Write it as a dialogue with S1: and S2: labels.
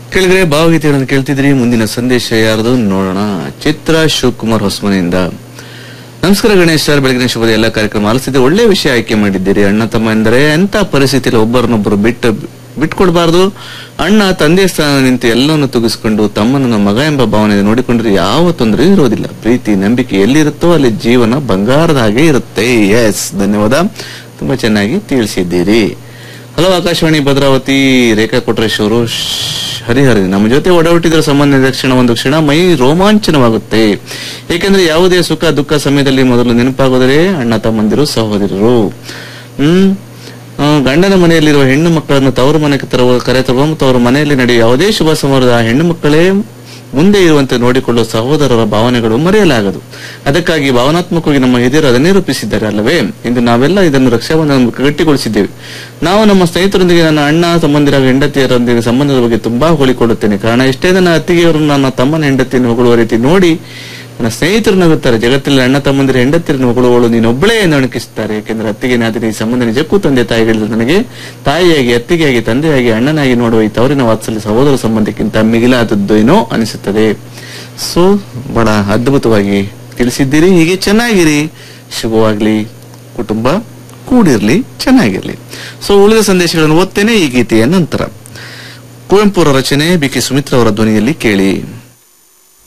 S1: ಕೇಳಿದ್ರೆ ಭಾವಗೀತೆಗಳನ್ನು ಕೇಳ್ತಿದ್ರಿ ಮುಂದಿನ ಸಂದೇಶ ಯಾರ್ದು ನೋಡೋಣ ಚಿತ್ರ ಶಿವಕುಮಾರ್ ಹೊಸಮನೆಯಿಂದ ನಮಸ್ಕಾರ ಗಣೇಶ್ ಸರ್ ಬೆಳಗಿನ ಶುಭದ ಎಲ್ಲ ಕಾರ್ಯಕ್ರಮ ಆಲಿಸಿದ್ರೆ ಒಳ್ಳೆ ವಿಷಯ ಆಯ್ಕೆ ಮಾಡಿದ್ದೀರಿ ಅಣ್ಣ ತಮ್ಮ ಎಂದರೆ ಎಂತ ಪರಿಸ್ಥಿತಿಯಲ್ಲಿ ಒಬ್ಬರನ್ನೊಬ್ಬರು ಬಿಟ್ಟು ಬಿಟ್ಕೊಡ್ಬಾರ್ದು ಅಣ್ಣ ತಂದೆ ಸ್ಥಾನ ನಿಂತು ಎಲ್ಲವನ್ನು ತುಗಿಸ್ಕೊಂಡು ತಮ್ಮನ್ನ ಮಗ ಎಂಬ ಭಾವನೆ ನೋಡಿಕೊಂಡ್ರೆ ಯಾವ ತೊಂದರೆ ಇರೋದಿಲ್ಲ ಪ್ರೀತಿ ನಂಬಿಕೆ ಎಲ್ಲಿರುತ್ತೋ ಅಲ್ಲಿ ಜೀವನ ಬಂಗಾರದ ಹಾಗೆ ಇರುತ್ತೆ ಎಸ್ ಧನ್ಯವಾದ ತುಂಬಾ ಚೆನ್ನಾಗಿ ತಿಳಿಸಿದ್ದೀರಿ ಹಲೋ ಆಕಾಶವಾಣಿ ಭದ್ರಾವತಿ ರೇಖಾ ಕೊಟ್ರೇಶ್ ಅವರು ಹರಿಹರಿ ನಮ್ಮ ಜೊತೆ ಒಡಹುಟ್ಟಿದ್ರ ಸಂಬಂಧ ಕ್ಷಣ ಒಂದು ಕ್ಷಣ ಮೈ ರೋಮಾಂಚನವಾಗುತ್ತೆ ಏಕೆಂದ್ರೆ ಯಾವುದೇ ಸುಖ ದುಃಖ ಸಮಯದಲ್ಲಿ ಮೊದಲು ನೆನಪಾಗೋದರೆ ಅಣ್ಣ ತಮ್ಮಂದಿರು ಸಹೋದರರು ಹ್ಮ್ ಆ, ಗಂಡನ ಮನೆಯಲ್ಲಿರುವ ಹೆಣ್ಣು ಮಕ್ಕಳನ್ನು ತವರು ಮನೆಗೆ ತರುವ ಕರೆ ತರುವ ಮತ್ತು ಅವರ ಮನೆಯಲ್ಲಿ ನಡೆಯುವ ಯಾವುದೇ ಶುಭ ಸಮಾರಂಭದ ಆ ಹೆಣ್ಣು ಮಕ್ಕಳೇ ಮುಂದೆ ಇರುವಂತೆ ನೋಡಿಕೊಳ್ಳುವ ಸಹೋದರರ ಭಾವನೆಗಳು ಮರೆಯಲಾಗದು ಅದಕ್ಕಾಗಿ ಭಾವನಾತ್ಮಕವಾಗಿ ನಮ್ಮ ಹಿರಿಯರು ಅದನ್ನೇ ರೂಪಿಸಿದ್ದಾರೆ ಅಲ್ಲವೇ ಇಂದು ನಾವೆಲ್ಲ ಇದನ್ನು ರಕ್ಷಾಬಂಧನ ಗಟ್ಟಿಗೊಳಿಸಿದ್ದೇವೆ ನಾವು ನಮ್ಮ ಸ್ನೇಹಿತರೊಂದಿಗೆ ನನ್ನ ಅಣ್ಣ ತಮ್ಮಂದಿರ ಹೆಂಡತಿಯರೊಂದಿಗೆ ಸಂಬಂಧದ ಬಗ್ಗೆ ತುಂಬಾ ಹೊಗಳಿಕೊಳ್ಳುತ್ತೇನೆ ಕಾರಣ ಎಷ್ಟೇ ನನ್ನ ಅತ್ತಿಗೆಯವರು ನನ್ನ ತಮ್ಮನ ಹೆಂಡತಿಯನ್ನು ಹೊಗಳುವ ರೀತಿ ನೋಡಿ ನನ್ನ ಸ್ನೇಹಿತರು ನಗುತ್ತಾರೆ ಜಗತ್ತಲ್ಲಿ ಅಣ್ಣ ತಮ್ಮಂದಿರ ಹೆಂಡತಿಯರನ್ನು ಹೊಗಳುವಳು ನೀನೊಬ್ಬಳೇ ಎಂದು ಅಣಕಿಸುತ್ತಾರೆ ಯಾಕೆಂದ್ರೆ ಅತ್ತಿಗೆ ನಾದಿನ ಈ ಸಂಬಂಧ ನಿಜಕ್ಕೂ ತಂದೆ ತಾಯಿಗಳಿಂದ ನನಗೆ ತಾಯಿಯಾಗಿ ಅತ್ತಿಗೆಯಾಗಿ ತಂದೆಯಾಗಿ ಅಣ್ಣನಾಗಿ ನೋಡುವ ಈ ತವರಿನ ವಾತ್ಸಲ್ಯ ಸಹೋದರ ಸಂಬಂಧಕ್ಕಿಂತ ಮಿಗಿಲಾದದ್ದು ಏನೋ ಅನಿಸುತ್ತದೆ ಸೊ ಬಹಳ ಅದ್ಭುತವಾಗಿ ತಿಳಿಸಿದ್ದೀರಿ ಹೀಗೆ ಚೆನ್ನಾಗಿರಿ ಶುಭವಾಗ್ಲಿ ಕುಟುಂಬ ಕೂಡಿರ್ಲಿ ಚೆನ್ನಾಗಿರ್ಲಿ ಸೊ ಉಳಿದ ಸಂದೇಶಗಳನ್ನು ಓದ್ತೇನೆ ಈ ಗೀತೆಯ ನಂತರ ಕುವೆಂಪು ಅವರ ರಚನೆ ಬಿ ಕೆ ಸುಮಿತ್ರಾ ಅವರ ಧ್ವನಿಯಲ್ಲಿ ಕೇಳಿ